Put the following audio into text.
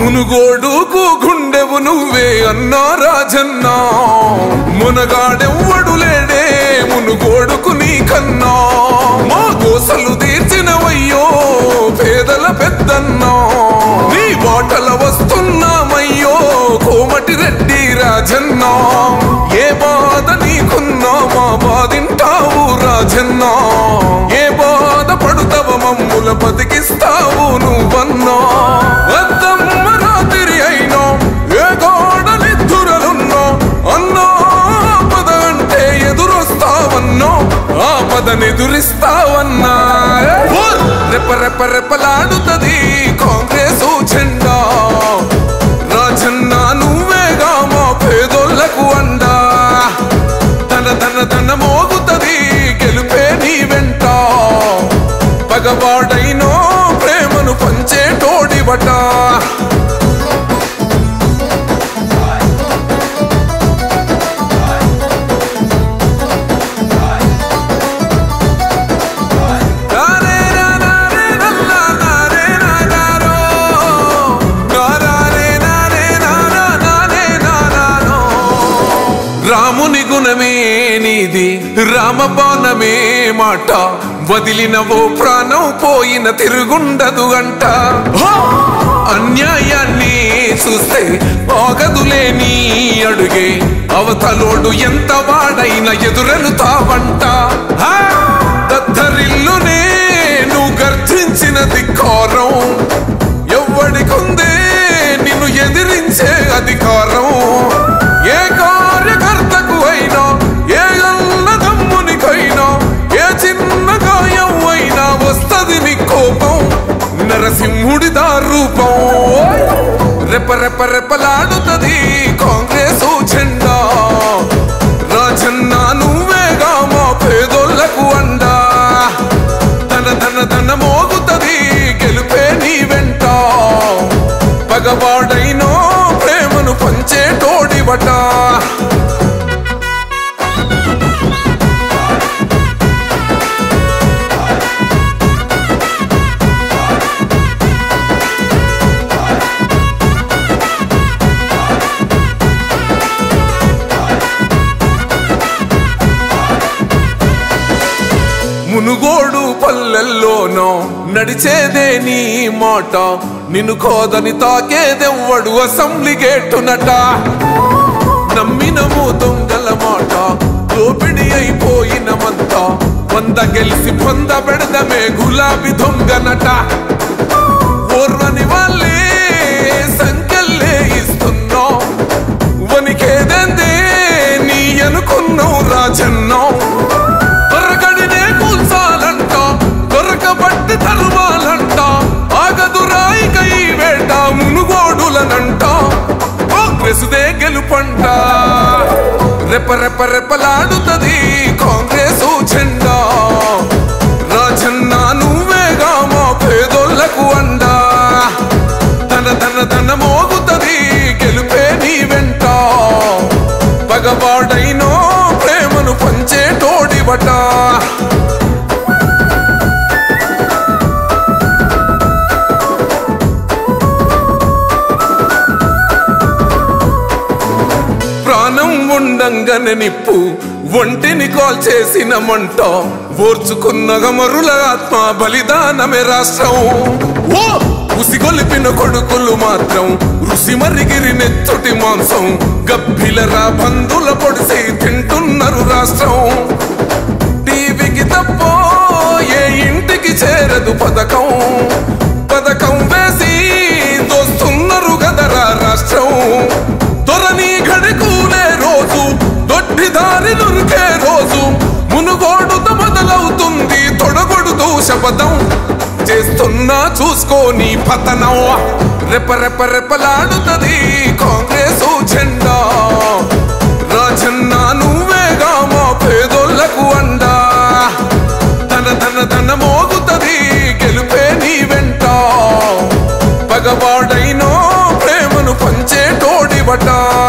మునుగోడుకు గుండెవు నువ్వే అన్నా రాజన్నా మునగాడెవ్వడు లేడే మునుగోడుకు నీకన్నా మా కోసలు తీర్చినవయ్యో పేదల పెద్దన్నా నీ బాటల వస్తున్నామయ్యో కోమటి రెడ్డి రాజన్నా ఏ బాధ నీకున్నా మా బాధింటావు రాజన్నా ఏ బాధ పడుతావ మమ్ముల బతికిస్తావు నువ్వన్నా వద్దమ్మ రాత్రి అయినా ఏ గోడలిద్దురలున్నా అన్నా పద అంటే ఎదురొస్తావన్నో ఆ పదనెదురిస్తావన్నా రెప్ప రెప్ప రెప్పలాడుతది కాంగ్రెస్ జెండా రాజన్న నువ్వేగా మా పేదోళ్లకు అండా తన తన తన మోగుతది గెలుపే నీ వెంట పగవాడైనో ప్రేమను పంచేటోడివట రారే రారే నల్లా నారే నారారో. నారారే నారే నారా నారే నారారో. రాముని గుణమే నీది రామబాణమే మాట వదిలినవో ప్రాణం పోయిన తిరుగుండదు అంట హో! అన్యాయాన్ని చూస్తే ఆగదులే నీ అడుగే అవతలోడు ఎంత వాడైన ఎదురెలుతావంట హా! దద్దరిల్లునే నువ్వు గర్జించిన ధిక్కారం ఎవ్వడికుందే నిన్ను ఎదిరించే అధికారం ఏ కార్యకర్తకు అయినా ఏ అన్నదమ్మునికైనా ఏ చిన్న గాయం అయినా వస్తది నీ కోపం నరసింహుడి రూపం రెప్ప రెప్ప రెప్పలాడుతది కాంగ్రెస్ జెండా రాజన్న నువ్వేగా మా పేదోళ్లకు అండా తన తన తన మోగుతది గెలుపే నీ వెంట పగవాడైనో ప్రేమను పంచేటోడివట మునుగోడు పల్లెల్లోనో నడిచేదే నీ మాట నిన్ను కోదని తాకేదెవ్వడు అసెంబ్లీ గేటునట నమ్మినము దొంగల మాట దోపిడి అయిపోయిన మంత వంద గెలిసి పొంద పెడదమే గులాబీ దొంగనట ఓర్వని వాళ్ళే సంఖ్యల్లే ఇస్తున్నాం వనికేదందే నీ అనుకున్నావు రాజన్నావు దొరకడినే కూల్చాలంట దొరకబట్టి తరువాలంట ఆగదు రాయిక ఈ వేట మునుగోడులనంట కాంగ్రెసుదే గెలుపంట రెప్ప రెప్ప రెప్పలాడుతది కాంగ్రెస్ జెండా రాజన్న నువ్వేగా మా పేదోళ్లకు అండా తన తన తన మోగుతది గెలుపే నీ వెంట పగవాడైనో ప్రేమను పంచేటోడివట ప్రాణం ఉండంగానే నిప్పు ఒంటిని కాల్ చేసిన మంట ఓర్చుకున్న గమరుల ఆత్మ బలిదానమే రాష్ట్రం ఓ ఉసిగొలిపిన కొడుకులు మాత్రం రుసి మరిగిరి నెత్తుటి మాంసం గబ్బిలరా బంధుల పొడిసి తింటున్నారు రాష్ట్రం టీవీకి తప్పో ఏ ఇంటికి చేరదు పథకం పథకం వేసి దోస్తున్నారు గదరా రాష్ట్రం దొరని గడికూలే రోజు దొడ్డి దారి నురికే రోజు మునుగోడుతో మొదలవుతుంది తొడగొడుతూ శపథం చేస్తున్నా చూసుకోని పతనం రెప్ప రెప్ప రెప్పలాడుతది కాంగ్రెస్ జెండా రాజన్న నువ్వేగా మా పేదోళ్లకు అండా తన తన తన మోగుతది గెలుపే నీ వెంట పగవాడైనో ప్రేమను పంచేటోడివట